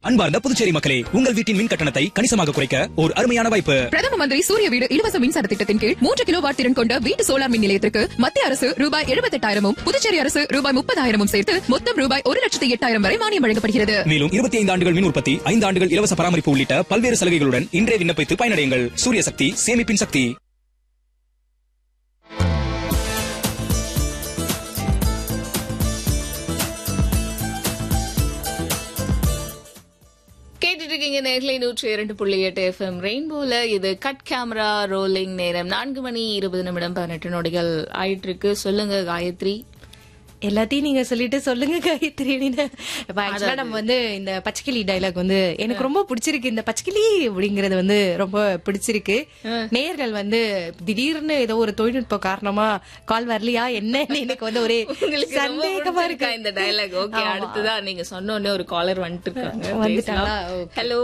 அன்பார்ந்த புதுச்சேரி மக்களே உங்கள் வீட்டின் மின் கட்டணத்தை கணிசமாக குறைக்க ஒரு அருமையான வாய்ப்பு பிரதம மந்திரி சூரிய வீடு இலவச மின்சார திட்டத்தின் கீழ் மூன்று கிலோ வாட் திறன் கொண்ட வீட்டு சோலார் மின் நிலையத்திற்கு மத்திய அரசு ரூபாய் எழுபத்தெட்டாயிரமும் புதுச்சேரி அரசு ரூபாய் முப்பதாயிரமும் சேர்த்து மொத்தம் ரூபாய் ஒரு லட்சத்தி எட்டாயிரம் வரை மானியம் வழங்கப்படுகிறது மேலும் இருபத்தி ஐந்து ஆண்டுகள் மின் உற்பத்தி ஐந்து ஆண்டுகள் இலவச பராமரிப்பு உள்ளிட்ட பல்வேறு சலுகைகளுடன் இன்றே விண்ணப்பித்து பயனடையுங்கள் சூரிய சக்தி சேமிப்பின் சக்தி கேட்டுட்டு இருக்கீங்க நேர்களை நூற்றி இரண்டு புள்ளி எட்டு எஃப்எம் ரெயின்போல இது கட் கேமரா ரோலிங் நேரம் நான்கு மணி இருபது நிமிடம் பதினெட்டு நொடிகள் ஆயிட்டு இருக்கு சொல்லுங்க காயத்ரி எல்லாத்தையும் நீங்க சொல்லிட்டு சொல்லுங்க காயத்ரி ஆக்சுவலா நம்ம வந்து இந்த பச்சைக்கிளி டைலாக் வந்து எனக்கு ரொம்ப பிடிச்சிருக்கு இந்த பச்சைக்கிளி அப்படிங்கறது வந்து ரொம்ப பிடிச்சிருக்கு நேர்கள் வந்து திடீர்னு ஏதோ ஒரு தொழில்நுட்ப காரணமா கால் வரலையா என்னன்னு எனக்கு வந்து ஒரே உங்களுக்கு ரொம்ப சந்தேகமா இருக்கு பிடிச்சிருக்கா இந்த டயலாக் ஓகே ஆமா. அடுத்ததான் நீங்க சொன்ன உடனே ஒரு காலர் வந்துட்டு இருக்காங்க வந்துட்டாங்களா? Okay. ஹலோ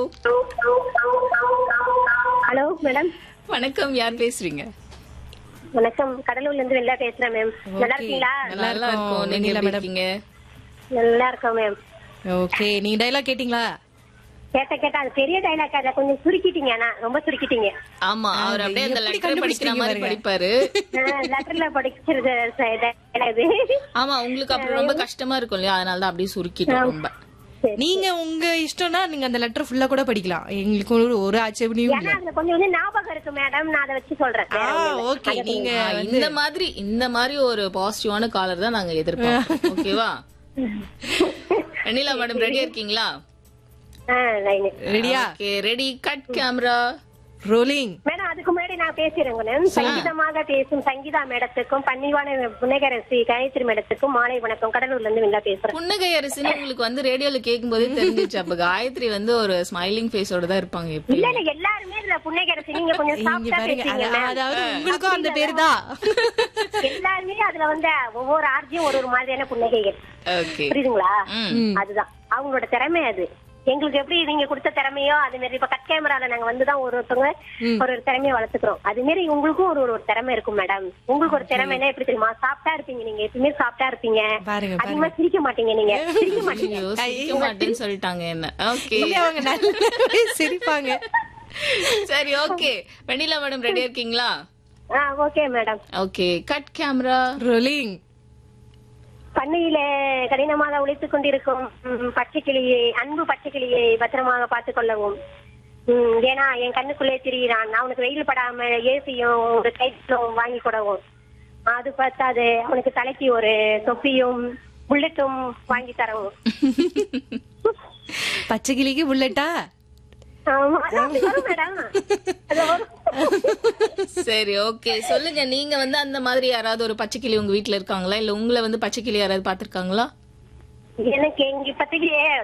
ஹலோ மேடம் வணக்கம் யார் பேசுறீங்க வணக்கம் கடலூர்ல இருந்து வெளில பேசுறேன் மேம் நல்லா இருக்கீங்களா நல்லா நல்லா இருக்கோம். இருக்கும் நீங்க வெண்ணிலா எப்படி மேடம். இருக்கீங்க நல்லா இருக்கோம் மேம் ஓகே நீங்க டைலாக் கேட்டீங்களா கேட்ட கேட்ட அது பெரிய டைலாக் அத கொஞ்சம் சுருக்கிட்டீங்க ஆனா ரொம்ப சுருக்கிட்டீங்க ஆமா அவர் அப்படியே அந்த எப்படி லெட்டர் படிக்கிற கண்டுபிடிச்சீங்க மாதிரி பாருங்க. படிப்பாரு லெட்டர்ல படிக்கிறது dialogue இது ஆமா உங்களுக்கு அப்புறம் ரொம்ப கஷ்டமா இருக்கும் இல்லையா அதனால தான் அப்படியே சுருக்கிட்டோம் ரொம்ப நீங்க உங்க இஷ்டம்னா நீங்க அந்த லெட்டர் ஃபுல்லா கூட படிக்கலாம் எங்களுக்கு ஒரு ஒரு ஆட்சேபனையும் ஏன்னா இல்ல அதுல கொஞ்சம் வந்து ஞாபகம் இருக்கு மேடம் நான் அதை வச்சு சொல்றேன் ஆ வேற ஒண்ணும் இல்ல. ஓகே நீங்க ஆ, இந்த மாதிரி இந்த மாதிரி ஒரு பாசிட்டிவான காலர் தான் நாங்க எதிர்பார்ப்போம் ஓகேவா வெண்ணிலா மேடம் ரெடியா இருக்கீங்களா ஆ, line. ரெடியா okay ready cut camera rolling madam அதுக்கு முன்னாடி நான் பேசுறேன் மேம் சங்கீதமாக பேசும் சங்கீதா மேடத்துக்கும் பன்னிவான புன்னகரசி காயத்ரி மேடத்துக்கும் மாலை வணக்கம் கடலூர்ல இருந்து வெளில பேசுறேன் புன்னகை அரசுன்னு உங்களுக்கு வந்து ரேடியோல கேட்கும் போதே தெரிஞ்சிச்சு அப்ப காயத்ரி வந்து ஒரு ஸ்மைலிங் ஃபேஸோட தான் இருப்பாங்க எப்படி இல்ல இல்ல எல்லாருமே இதுல புன்னகரசி நீங்க கொஞ்சம் இங்க சாஃப்டா பாருங்க பேசுறீங்க அத- ma'am. அதாவது உங்களுக்கும் அந்த பேர் தான் எல்லாருமே அதுல வந்து ஒவ்வொரு ஆர்ஜியும் ஒரு ஒரு மாதிரியான புன்னகைகள் ஓகே புரியுதுங்களா ம். அதுதான் அவங்களோட திறமை அது எங்களுக்கு எப்படி நீங்க கொடுத்த திறமையோ அது மாதிரி இப்ப கட் கேமரால நாங்க வந்துதான் ஒரு ஒருத்தவங்க ஒரு ஒரு திறமையை வளர்த்துக்கிறோம் அது மாதிரி உங்களுக்கும் ஒரு ஒரு திறமை இருக்கும் மேடம் உங்களுக்கு ஒரு திறமைனா எப்படி தெரியுமா சாப்பிட்டா இருப்பீங்க நீங்க எப்பவுமே சாப்பிட்டா இருப்பீங்க பாருங்க, அதிகமா சிரிக்க மாட்டீங்க நீங்க சிரிக்க மாட்டீங்க ஐயோ, சிரிக்க மாட்டேன்னு சொல்லிட்டாங்க என்ன ஓகே இல்ல அவங்க நல்லாவே சிரிப்பாங்க சரி ஓகே வெண்ணிலா மேடம் ரெடியா இருக்கீங்களா ஆ okay madam okay cut camera rolling பண்ணையில கடினமாக உழைத்துக் கொண்டிருக்கும் ம், பச்சை கிளியை அன்பு பச்சை கிளியை பத்திரமாக பார்த்துக் கொள்ளவும் ம், ஏன்னா என் கண்ணுக்குள்ளே திரியிறான் அவனுக்கு வெயில் படாம ஏசியும் ஒரு கைட்டும் வாங்கி கொடுவும் அது பார்த்தாது அவனுக்கு தலைக்கு ஒரு தொப்பியும் புல்லட்டும் வாங்கி தரவும் பச்சை கிளிக்கு புல்லட்டா ஆமா, அது அப்படி வரும் மேடம் அது வரும். சரி ஓகே சொல்லுங்க நீங்க வந்து அந்த மாதிரி யாராவது ஒரு பச்சைக்கிளி உங்க வீட்ல இருக்காங்களா இல்ல உங்களை வந்து பச்சைக்கிளி யாராவது பாத்திருக்காங்களா எனக்கு எங்க இப்பத்திலேயே